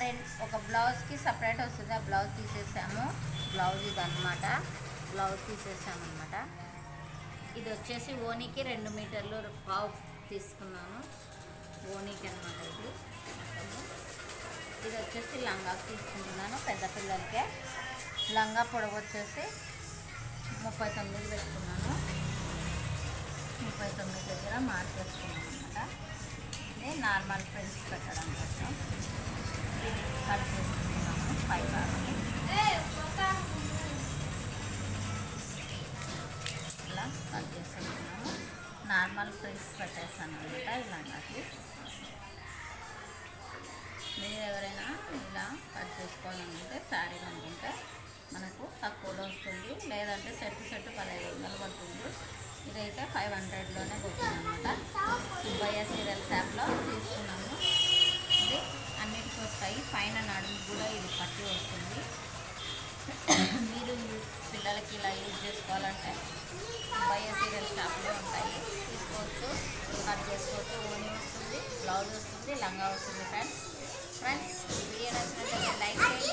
రెండు ఒక బ్లౌజ్కి సపరేట్ వస్తుంది ఆ బ్లౌజ్ తీసేసాము బ్లౌజ్ ఇది అనమాట బ్లౌజ్ తీసేసామన్నమాట ఇది వచ్చేసి ఓనీకి రెండు మీటర్లు పావు తీసుకున్నాను ఓనీకి అనమాట ఇది మొత్తము ఇది వచ్చేసి లంగాకి తీసుకుంటున్నాను పెద్ద పిల్లలకే లంగా పొడవు వచ్చేసి ముప్పై తొమ్మిది పెట్టుకున్నాను ముప్పై తొమ్మిది దగ్గర మార్క్ వేసుకున్నాను అనమాట ఇది నార్మల్ ప్రింట్స్ పెట్టడం కోసం ఇది కట్ చేసుకుంటున్నాము పై భాగం ఇలా కట్ చేసుకుంటున్నాము నార్మల్ ప్రింట్స్ పెట్టేస్తాను అనమాట ఇలాంటి మీరు ఎవరైనా ఇలా కట్ చేసుకోవాలనుకుంటే శారీ అనుకుంటే మనకు తక్కువలో వస్తుంది లేదంటే సెట్ సెట్ పదహైదు వందలు పడుతుంది ఇదైతే ఫైవ్ హండ్రెడ్లోనే పోతుంది అనమాట సుబ్బయ్య సీరియల్ యాప్లో తీసుకున్నాము ఇది అన్నిటికీ వస్తాయి పైన నడుము కూడా ఇది పట్టి వస్తుంది మీరు యూ- పిల్లలకి ఇలా యూజ్ చేసుకోవాలంటే సుబ్బయ్య సీరియల్ షాప్లో ఉంటాయి తీసుకోవచ్చు కట్ చేసుకోవచ్చు ఓని వస్తుంది బ్లౌజ్ వస్తుంది లంగా వస్తుంది ఫ్రెండ్స్ ఫ్రెండ్స్ వీడియో నచ్చినట్లయితే లైక్ చేయండి